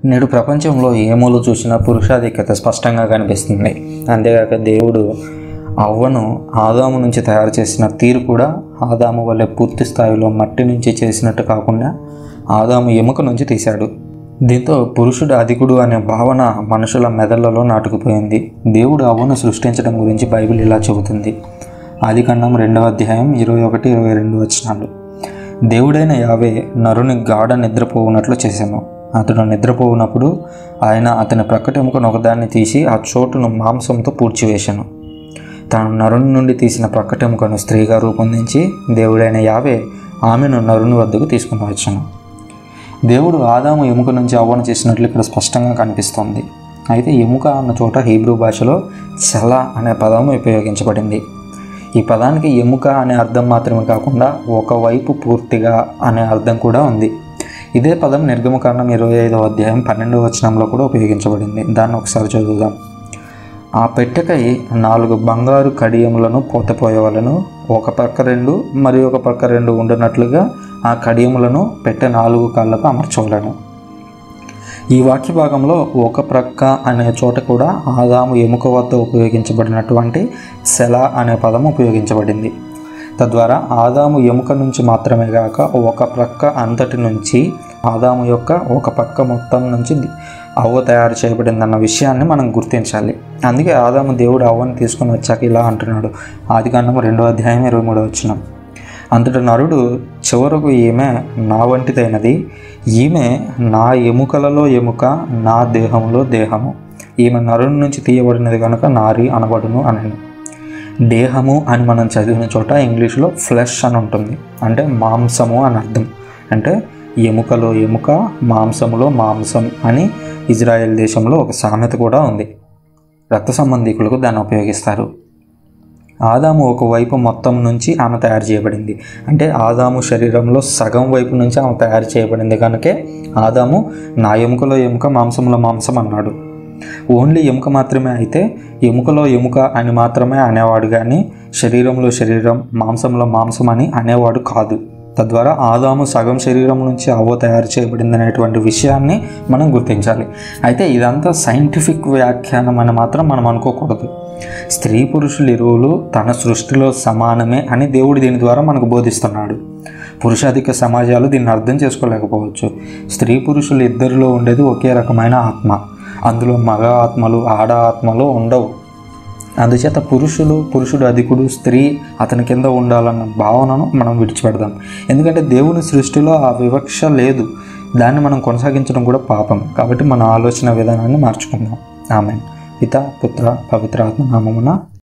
నేడు ప్రపంచంలో ఏ మూల చూసినా పురుషాధిక్యత స్పష్టంగా కనిపిస్తుంది అంతేగాక దేవుడు అవ్వను ఆదాము నుంచి తయారు చేసిన తీరు కూడా ఆదాము వల్లే పూర్తి స్థాయిలో మట్టి నుంచి చేసినట్టు కాకుండా ఆదాము ఎముక నుంచి తీశాడు దీంతో పురుషుడు అధికుడు అనే భావన మనుషుల మెదళ్లలో నాటుకుపోయింది దేవుడు అవ్వను సృష్టించడం గురించి బైబిల్ ఇలా చెబుతుంది ఆదికాండం రెండవ అధ్యాయం ఇరవై ఒకటి ఇరవై రెండు వచనాలు దేవుడైన యావే నరుని గాఢ నిద్రపోవునట్లు చేశాను అతడు నిద్రపోవునప్పుడు ఆయన అతని ప్రక్కటెముకను ఒకదాన్ని తీసి ఆ చోటును మాంసంతో పూడ్చివేశాను తాను నరుని నుండి తీసిన ప్రక్కటెముకను స్త్రీగా రూపొందించి దేవుడైన యావే ఆమెను నరుని వద్దకు తీసుకుని వచ్చాను దేవుడు ఆదాము ఎముక నుంచి అవ్వను చేసినట్లు ఇక్కడ స్పష్టంగా కనిపిస్తోంది అయితే ఎముక అన్న చోట హీబ్రూ భాషలో చల అనే పదం ఉపయోగించబడింది ఈ పదానికి ఎముక అనే అర్థం మాత్రమే కాకుండా ఒకవైపు పూర్తిగా అనే అర్థం కూడా ఉంది ఇదే పదం నిర్గమకాండం ఇరవై ఐదవ అధ్యాయం పన్నెండవ వచనంలో కూడా ఉపయోగించబడింది దాన్ని ఒకసారి చదువుదాం ఆ పెట్టెకై నాలుగు బంగారు కడియములను పోతపోయేవాళ్ళను ఒక పక్క రెండు మరి ఒక పక్క రెండు ఉండినట్లుగా ఆ కడియములను పెట్టె నాలుగు కాళ్ళకు అమర్చవలను ఈ వాక్య భాగంలో ఒక ప్రక్క అనే చోట కూడా ఆదాము ఎముక వద్ద ఉపయోగించబడినటువంటి సెల అనే పదం ఉపయోగించబడింది తద్వారా ఆదాము ఎముక నుంచి మాత్రమే కాక ఒక ప్రక్క అంతటి నుంచి ఆదాము యొక్క ఒక పక్క మొత్తం నుంచి అవ్వ తయారు చేయబడిందన్న విషయాన్ని మనం గుర్తించాలి అందుకే ఆదాము దేవుడు అవ్వని తీసుకుని వచ్చాక ఇలా అంటున్నాడు ఆదికాండం రెండో అధ్యాయం ఇరవై మూడో వచ్చినాం అంతటి నరుడు చివరకు ఈమె నా వంటిదైనది ఈమె నా ఎముకలలో ఎముక నా దేహంలో దేహము ఈమె నరుని నుంచి తీయబడినది కనుక నారి అనబడును అనను దేహము అని మనం చదివిన చోట ఇంగ్లీష్లో ఫ్లెష్ అని ఉంటుంది అంటే మాంసము అని అర్థం అంటే ఎముకలో ఎముక మాంసములో మాంసం అని ఇజ్రాయెల్ దేశంలో ఒక సామెత కూడా ఉంది రక్త సంబంధికులకు దాన్ని ఉపయోగిస్తారు ఆదాము ఒకవైపు మొత్తం నుంచి ఆమె తయారు చేయబడింది అంటే ఆదాము శరీరంలో సగం వైపు నుంచి ఆమె తయారు చేయబడింది కనుకే ఆదాము నా ఎముకలో ఎముక మాంసంలో మాంసం అన్నాడు ఓన్లీ ఎముక మాత్రమే అయితే ఎముకలో ఎముక అని మాత్రమే అనేవాడు కానీ శరీరంలో శరీరం మాంసంలో మాంసం అని అనేవాడు కాదు తద్వారా ఆదాము సగం శరీరం నుంచి అవ్వ తయారు చేయబడింది అనేటువంటి విషయాన్ని మనం గుర్తించాలి అయితే ఇదంతా సైంటిఫిక్ వ్యాఖ్యానం అని మాత్రం మనం అనుకోకూడదు స్త్రీ పురుషులు ఇరువులు తన సృష్టిలో సమానమే అని దేవుడు దీని ద్వారా మనకు బోధిస్తున్నాడు పురుషాధిక సమాజాలు దీన్ని అర్థం చేసుకోలేకపోవచ్చు స్త్రీ పురుషులు ఇద్దరిలో ఉండేది ఒకే రకమైన ఆత్మ అందులో మగ ఆత్మలు ఆడ ఆత్మలు ఉండవు అందుచేత పురుషులు పురుషుడు అధికుడు స్త్రీ అతని కింద ఉండాలన్న భావనను మనం విడిచిపెడదాం ఎందుకంటే దేవుని సృష్టిలో ఆ వివక్ష లేదు దాన్ని మనం కొనసాగించడం కూడా పాపం కాబట్టి మన ఆలోచన విధానాన్ని మార్చుకుందాం ఆమె పిత పుత్ర పవిత్ర ఆత్మ నామమున